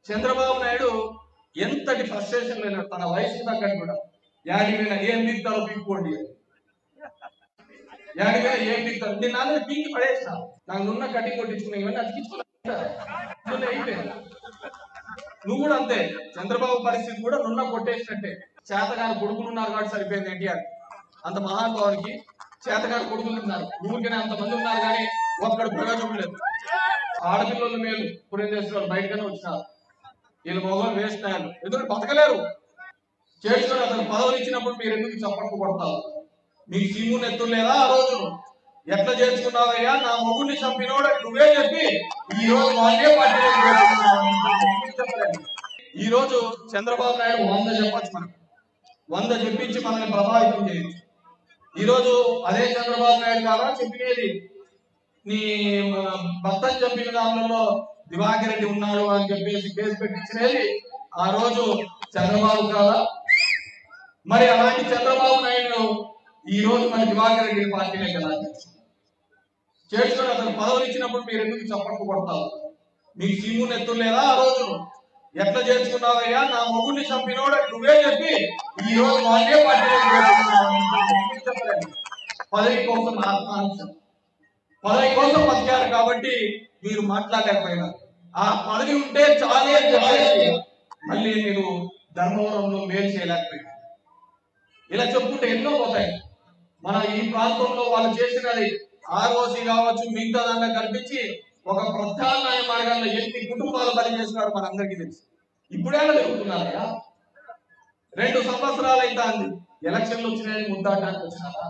చంద్రబాబు నాయుడు ఎంతటి ఫ్రస్ట్రేషన్ లేనాడు తన వయసు తగ్గట్టు కూడా యాడిపోయిన ఏం దిగుతారో పీక్కోండి యాడిపోయిన ఏం దిగుతారు నేను నాన్న పీకి పడేసిన నాకు నున్న కటింగ్ కొట్టించుకున్నా ఇవన్నీ అతికించుకున్నా అయిపోయింది నువ్వు కూడా అంతే చంద్రబాబు పరిస్థితి కూడా నున్న కొట్టేసినట్టే చేతగాని కొడుకులు ఉన్నారు కాబట్టి సరిపోయింది ఎన్టీఆర్ అంత మహానుభావునికి చేతగాని కొడుకులు ఉన్నారు ఊరికనే అంత మంది ఉన్నారు కానీ ఒక్కడు ప్రయోజనం లేదు ఆడపిల్లలు మేలు పురేంద్రేశ్వర బయటగానే వచ్చినారు వీళ్ళు మొగలు వేస్ట్ అయ్యారు ఎందుకంటే బతకలేరు చేసుకొని అతను పదవులు ఇచ్చినప్పుడు మీరు ఎందుకు చప్పట్లు కొడతారు మీకు సీము నెత్తులు లేదా ఆ రోజు ఎట్లా చేర్చుకున్నావయ్యా నా మొగుడిని చంపినోడు అని నువ్వే చెప్పి ఈ రోజు వాళ్ళే పార్టీలో చెప్పలేదు ఈ రోజు చంద్రబాబు నాయుడు వంద చెప్పొచ్చు మనం వంద చెప్పించి మనల్ని ప్రభావితం చేయొచ్చు ఈ రోజు అదే చంద్రబాబు నాయుడు కాదా చెప్పినది నీ భర్తను చంపిన దానిలో దివాకర్ రెడ్డి ఉన్నాడు అని చెప్పేసి కేసు పెట్టించినది ఆ రోజు చంద్రబాబు కాదా మరి అలాంటి చంద్రబాబు నాయుడు ఈ రోజు మన దివాకర్ రెడ్డి పార్టీనే కదా చేసుకొని అతను పదవులు ఇచ్చినప్పుడు మీరు ఎందుకు చప్పట్లు కొడతారు మీకు సీము నెత్తులు లేదా ఆ రోజు ఎట్లా చేర్చుకున్నావయ్యా నా మొగుడిని చంపినోడు అని నువ్వే చెప్పి ఈ రోజు వాళ్ళే పార్టీలో చెప్పలేదు పదవి కోసం ఆత్మాంశం పదవి కోసం బతికారు కాబట్టి మీరు మాట్లాడలేకపోయినారు ఆ పదవి ఉంటే చాలే అని చెప్పేసి మళ్ళీ మీరు ధర్మవరంలో మేలు చేయలేకపోయినారు ఇలా చెప్పుకుంటే ఎన్నో పోతాయి మన ఈ ప్రాంతంలో వాళ్ళు చేసినది ఆర్ఓసి కావచ్చు మిగతా దాంట్లో కల్పించి ఒక ప్రత్యామ్నాయ మార్గాల్లో ఎన్ని కుటుంబాలు బలి చేసినారు మనందరికీ తెలుసు ఇప్పుడేలా జరుగుతున్నారా రెండు సంవత్సరాలు అవుతుంది ఎలక్షన్లు వచ్చినాయని ముద్దాటానికి వచ్చినారా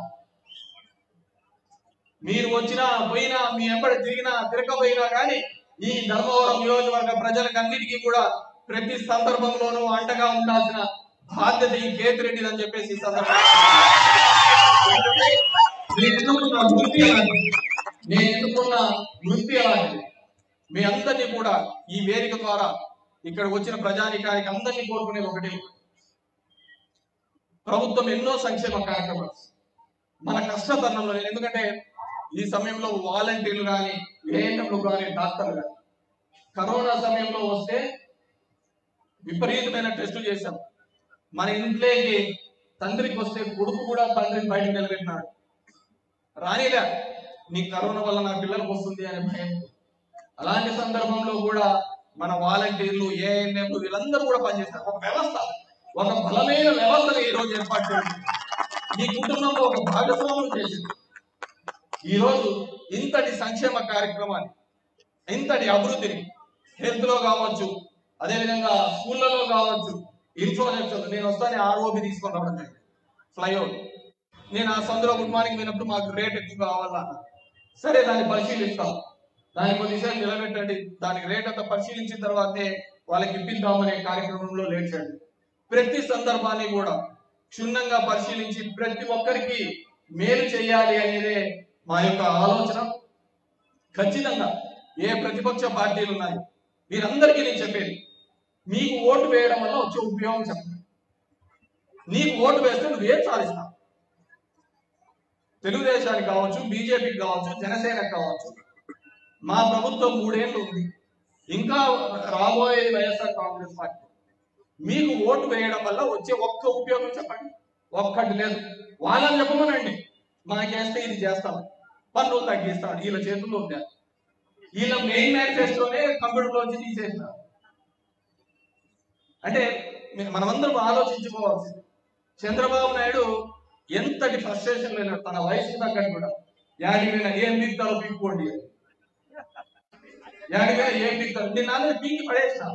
మీరు వచ్చినా పోయినా మీ ఎంబడి తిరిగినా తిరగపోయినా కానీ ఈ ధర్మవరం నియోజకవర్గ ప్రజలకు అన్నిటికీ కూడా ప్రతి సందర్భంలోనూ అండగా ఉండాల్సిన బాధ్యత ఈ కేతిరెడ్డిది అని చెప్పేసి ఈ సందర్భంగా నేను ఎన్నుకున్న వృత్తి అలాంటిది. నేను ఎన్నుకున్న వృత్తి అలాంటిది మీ అందరినీ కూడా ఈ వేదిక ద్వారా ఇక్కడ వచ్చిన ప్రజానికానికి అందరినీ కోరుకునేది ఒకటి ప్రభుత్వం ఎన్నో సంక్షేమ కార్యక్రమాలు మన కష్టతరుణంలో నేను ఎందుకంటే ఈ సమయంలో వాలంటీర్లు కానీ ఏఎన్ఎంలు కానీ డాక్టర్లు కానీ కరోనా సమయంలో వస్తే విపరీతమైన టెస్టులు చేశాం మన ఇంట్లోకి తండ్రికి వస్తే కొడుకు కూడా తండ్రిని బయట నిలబెట్టినాడు రానిలే నీ కరోనా వల్ల నా పిల్లలకు వస్తుంది అనే భయం అలాంటి సందర్భంలో కూడా మన వాలంటీర్లు ఏఎన్ఎంలు వీళ్ళందరూ కూడా పనిచేస్తారు ఒక వ్యవస్థ ఒక బలమైన వ్యవస్థను ఈ రోజు ఏర్పాటు చేసింది మీ కుటుంబంలో ఒక భాగస్వామ్యం చేసింది ఈ రోజు ఇంతటి సంక్షేమ కార్యక్రమాన్ని ఇంతటి అభివృద్ధిని హెల్త్ లో కావచ్చు అదేవిధంగా స్కూళ్ళలో కావచ్చు ఇన్ఫ్రాస్ట్రక్చర్ నేను వస్తాను ఆర్ఓబి తీసుకొని రావడం జరిగింది ఫ్లైఓవర్ నేను ఆ సందులో గుడ్ మార్నింగ్ వినప్పుడు మాకు రేట్ ఎక్కువ కావాలా సరే దాన్ని పరిశీలిస్తాం దాన్ని కొద్దిసేపు నిలబెట్టండి దానికి రేట్ అంతా పరిశీలించిన తర్వాతే వాళ్ళకి ఇప్పిద్దామనే కార్యక్రమంలో లేచండి ప్రతి సందర్భాన్ని కూడా క్షుణ్ణంగా పరిశీలించి ప్రతి ఒక్కరికి మేలు చేయాలి అనేదే మా యొక్క ఆలోచన ఖచ్చితంగా ఏ ప్రతిపక్ష పార్టీలు ఉన్నాయి వీరందరికీ నేను చెప్పేది మీకు ఓటు వేయడం వల్ల వచ్చే ఉపయోగం చెప్పండి నీకు ఓటు వేస్తే నువ్వేం సాధిస్తావు తెలుగుదేశానికి కావచ్చు బీజేపీకి కావచ్చు జనసేనకి కావచ్చు మా ప్రభుత్వం మూడేళ్ళు ఉంది ఇంకా రాబోయే వైఎస్ఆర్ కాంగ్రెస్ పార్టీ మీకు ఓటు వేయడం వల్ల వచ్చే ఒక్క ఉపయోగం చెప్పండి ఒక్కటి లేదు వాళ్ళని చెప్పమనండి మాకేస్తే ఇది చేస్తాం పన్నులు తగ్గిస్తాం వీళ్ళ చేతుల్లో ఉంది వీళ్ళ మెయిన్ మేనిఫెస్టోనే కంప్యూటర్ లోంచి తీసేసినారు అంటే మీ- మనమందరం ఆలోచించుకోవాల్సింది చంద్రబాబు నాయుడు ఎంతటి ఫ్రస్ట్రేషన్ లేనాడు తన వయసు తగ్గట్టు కూడా యాడిపోయిన ఏం దిగుతారో పీక్కోండి అని. యాడిపోయిన ఏం దిగుతారు నేను నాన్న పీకి పడేసిన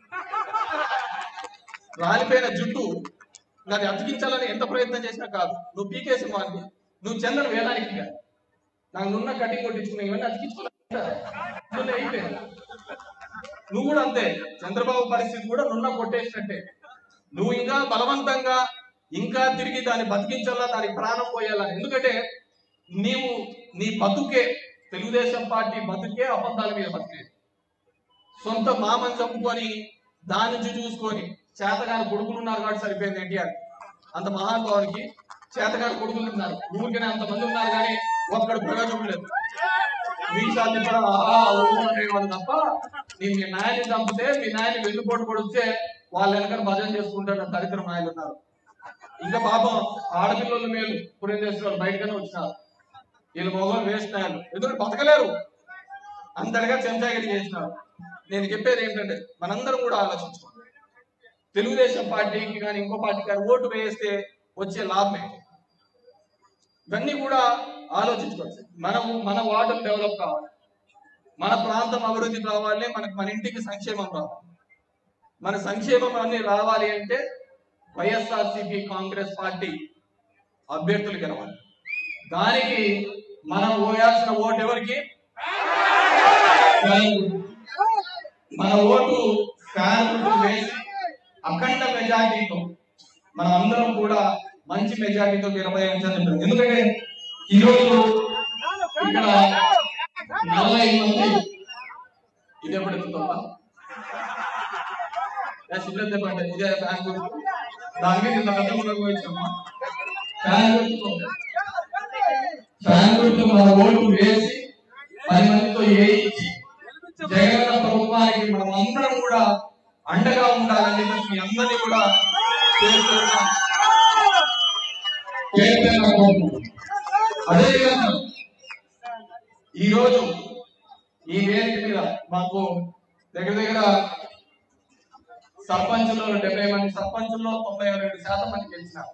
రాలిపోయిన జుట్టు నాది అతికించాలని ఎంత ప్రయత్నం చేసినా కాదు నువ్వు పీకేసి వాడిని నువ్వు చందన వేదానికి కాదు నాకు నున్న కటింగ్ కొట్టించుకున్నా ఇవన్నీ అతికించుకోలేదు అయిపోయింది నువ్వు కూడా అంతే చంద్రబాబు పరిస్థితి కూడా నున్న కొట్టేసినట్టే నువ్వు ఇంకా బలవంతంగా ఇంకా తిరిగి దాన్ని బతికించాలా దానికి ప్రాణం పోయాలా ఎందుకంటే నీవు నీ బతుకే తెలుగుదేశం పార్టీ బతుకే అబద్ధాల మీద బతికేది సొంత మామని చంపుకొని దాని నుంచి చూసుకొని చేతగాని కొడుకులు ఉన్నారు కాబట్టి సరిపోయింది ఎన్టీఆర్ అంత మహానుభావునికి చేతగాని కొడుకులు ఉన్నారు ఊరికనే అంత మంది ఉన్నారు కానీ ఒక్కడు ప్రయోజనం లేదు వీసా తిప్పడం ఆహా ఊహు అనేవాళ్ళు తప్ప నీ మీ నాయన్ని చంపితే మీ నాయన్ని వెన్నుపోటు పొడిస్తే వాళ్ళ వెనక భజన చేసుకుంటారు దరిద్ర నాయకులు ఉన్నారు ఇంకా పాపం ఆడపిల్లల మేలు పురేంద్రేశ్వర బయటగానే వచ్చినారు వీళ్ళు మొగలు వేస్ట్ నాయలు ఎందుకంటే బతకలేరు అంతటిగా చెంచాగిరి చేసినారు నేను చెప్పేది ఏంటంటే మనందరం కూడా ఆలోచించుకోండి తెలుగుదేశం పార్టీకి కానీ ఇంకో పార్టీకి కానీ ఓటు వేస్తే వచ్చే లాభమే ఇవన్నీ కూడా ఆలోచించుకోవచ్చు మనం మన వార్డులు డెవలప్ కావాలి మన ప్రాంతం అభివృద్ధి కావాలి మనకు మన ఇంటికి సంక్షేమం రావాలి మన సంక్షేమం అన్ని రావాలి అంటే వైఎస్ఆర్సీపీ కాంగ్రెస్ పార్టీ అభ్యర్థులు గెలవాలి దానికి మనం పోయాల్సిన ఓటు ఎవరికి ఫ్యాన్ గుర్తు. మన ఓటు ఫ్యాన్ గుర్తు వేసి అఖండ మెజార్టీతో మనం అందరం కూడా మంచి మెజార్టీతో గెలవాలని చెప్పారు ఎందుకంటే ఈరోజు ఇక్కడ నలభై మంది ఇది ఎప్పుడు ఎక్కుతుందా సిబ్బంది చెప్పండి ఇదే ఫ్యాన్ గుర్తు దాని మీద ఇంత పెద్ద ముందుకు వచ్చినమ్మా ఫ్యాన్ గుర్తు ఫ్యాన్ గుర్తు మన ఓటు వేసి పది మందితో ఏయించి జగన్ ప్రభుత్వానికి మనం అందరం కూడా అండగా ఉండాలని చెప్పేసి మీ అందరినీ కూడా చేస్తున్నాం అదేవిధంగా ఈ రోజు ఈ వేదిక మీద మాకు దగ్గర దగ్గర సర్పంచుల్లో డెబ్బై మంది సర్పంచుల్లో తొంభై రెండు శాతం మంది గెలిచినారు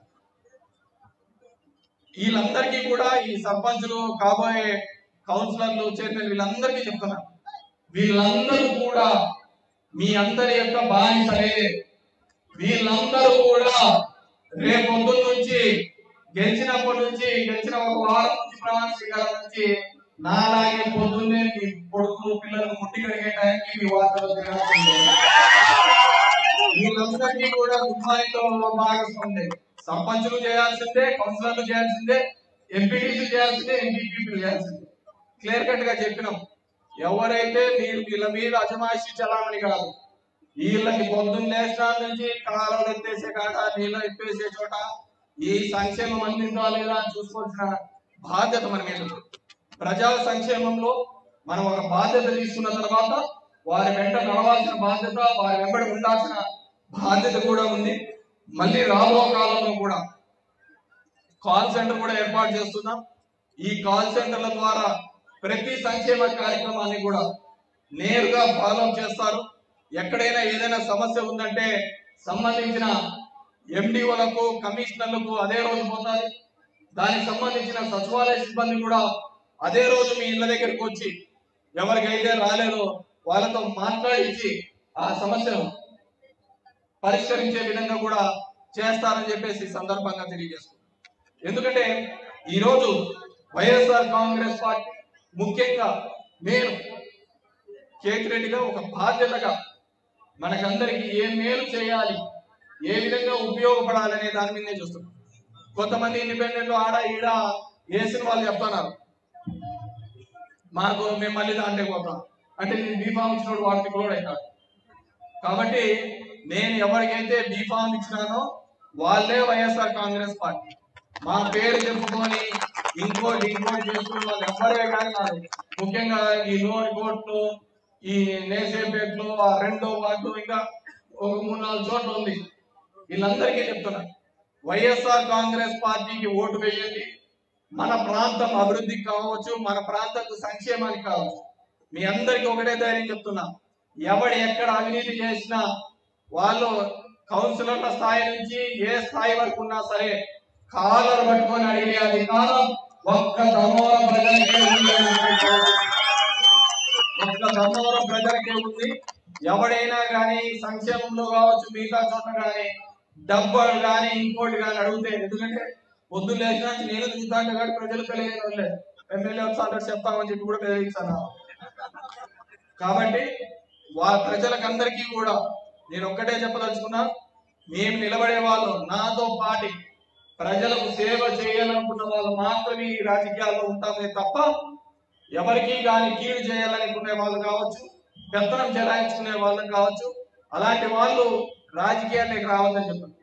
వీళ్ళందరికీ కూడా ఈ సర్పంచులు కాబోయే కౌన్సిలర్లు చైర్మన్ వీళ్ళందరికీ చెప్తున్నా వీళ్ళందరూ కూడా మీ అందరి యొక్క బానిసలే వీళ్ళందరూ కూడా రేపు పొద్దున్న నుంచి గెలిచినప్పటి నుంచి గెలిచిన ఒక వారం నుంచి ప్రమాణ స్వీకారం నుంచి నాలాగే పొద్దున్నే మీ కొడుకులు పిల్లలు ముట్టి కడిగే టైంకి మీ వార్తలు తినాల్సిందే వీళ్ళందరికీ కూడా దుబాయ్లో భాగస్వామ్యం సర్పంచులు చేయాల్సిందే కౌన్సిలర్లు చేయాల్సిందే ఎంపీటీసీ చేయాల్సిందే ఎంపీపీలు చేయాల్సిందే క్లియర్ కట్ గా చెప్పినాం ఎవరైతే మీరు వీళ్ళ మీద అజమాయిషి చలామణి కాదు వీళ్ళకి పొద్దున్న లేచిన నుంచి కాలం ఎత్తేసే కాడ నీళ్ళు ఎత్తేసే చోట ఈ సంక్షేమం అందిందా లేదా అని చూసుకోవాల్సిన బాధ్యత మన మీద ఉంది. ప్రజా సంక్షేమంలో మనం ఒక బాధ్యత తీసుకున్న తర్వాత వారి వెంట నడవాల్సిన బాధ్యత వారి వెంబడి ఉండాల్సిన బాధ్యత కూడా ఉంది మళ్ళీ రాబో కాలంలో కూడా కాల్ సెంటర్ కూడా ఏర్పాటు చేస్తున్నాం ఈ కాల్ సెంటర్ల ద్వారా ప్రతి సంక్షేమ కార్యక్రమాన్ని కూడా నేరుగా ఫాలో చేస్తారు ఎక్కడైనా ఏదైనా సమస్య ఉందంటే సంబంధించిన ఎండిఓలకు కమిషనర్లకు అదే రోజు పోతారు దానికి సంబంధించిన సచివాలయ సిబ్బంది కూడా అదే రోజు మీ ఇళ్ళ దగ్గరికి వచ్చి ఎవరికైతే రాలేదో వాళ్ళతో మాట్లాడించి ఆ సమస్యను పరిష్కరించే విధంగా కూడా చేస్తారని చెప్పేసి ఈ సందర్భంగా తెలియజేస్తున్నాను ఎందుకంటే ఈ రోజు వైఎస్ఆర్ కాంగ్రెస్ పార్టీ ముఖ్యంగా నేను కేతిరెడ్డిగా ఒక బాధ్యతగా మనకందరికి ఏ మేలు చేయాలి ఏ విధంగా ఉపయోగపడాలనే దాని మీదనే చూస్తున్నాం కొంతమంది ఇండిపెండెంట్ ఆడ ఈడ వేసిన వాళ్ళు చెప్తున్నారు మాకు మేము మళ్ళీ దాంట్లో పోతాం అంటే నేను బీఫామ్ ఇచ్చినోడు వాడికి కూడా అవుతాడు కాబట్టి నేను ఎవరికైతే బీఫామ్ ఇచ్చినానో వాళ్ళే వైఎస్ఆర్ కాంగ్రెస్ పార్టీ మా పేరు చెప్పుకొని ఇంకోటి ఇంకోటి చేసుకునే వాళ్ళు ఎవరే కానీ కాదు ముఖ్యంగా ఈ లోన్ కోట్లు ఈ నేసేపేట్లు ఆ రెండో వార్డు ఇంకా ఒక మూడు నాలుగు చోట్ల ఉంది వీళ్ళందరికీ చెప్తున్నా వైఎస్ఆర్ కాంగ్రెస్ పార్టీకి ఓటు వేయండి మన ప్రాంతం అభివృద్ధికి కావచ్చు మన ప్రాంతం సంక్షేమానికి కావచ్చు మీ అందరికీ ఒకటే ధైర్యం చెప్తున్నా ఎవడు ఎక్కడ అవినీతి చేసినా వాళ్ళు కౌన్సిలర్ల స్థాయి నుంచి ఏ స్థాయి వరకు ఉన్నా సరే కాలర్ పట్టుకొని అడిగే అధికారం ఒక్క ధర్మవరం ప్రజలకే ఉంది అని అనుకుంటున్నాను. ఒక్క ధర్మవరం ప్రజలకే ఉంది ఎవడైనా కానీ సంక్షేమంలో కావచ్చు మిగతా చోట్ల కానీ డబ్బులు కానీ ఇంకోటి కానీ అడిగితే ఎందుకంటే పొద్దున్న లేచిన నుంచి నేను చూస్తాను కాబట్టి ప్రజలు తెలియని వాళ్ళే ఎమ్మెల్యే వస్తాడు చెప్తామని చెప్పి కూడా తెలియచాను కాబట్టి వా ప్రజలకందరికీ కూడా నేను ఒక్కటే చెప్పదలుచుకున్నా మేము నిలబడే వాళ్ళు నాతో పాటి ప్రజలకు సేవ చేయాలనుకున్న వాళ్ళు మాత్రమే ఈ రాజకీయాల్లో ఉంటామే తప్ప ఎవరికి కానీ కీడు చేయాలనుకునే వాళ్ళు కావచ్చు పెత్తనం చెలాయించుకునే వాళ్ళు కావచ్చు అలాంటి వాళ్ళు రాజకీయాల్లోకి రావద్దని చెప్పారు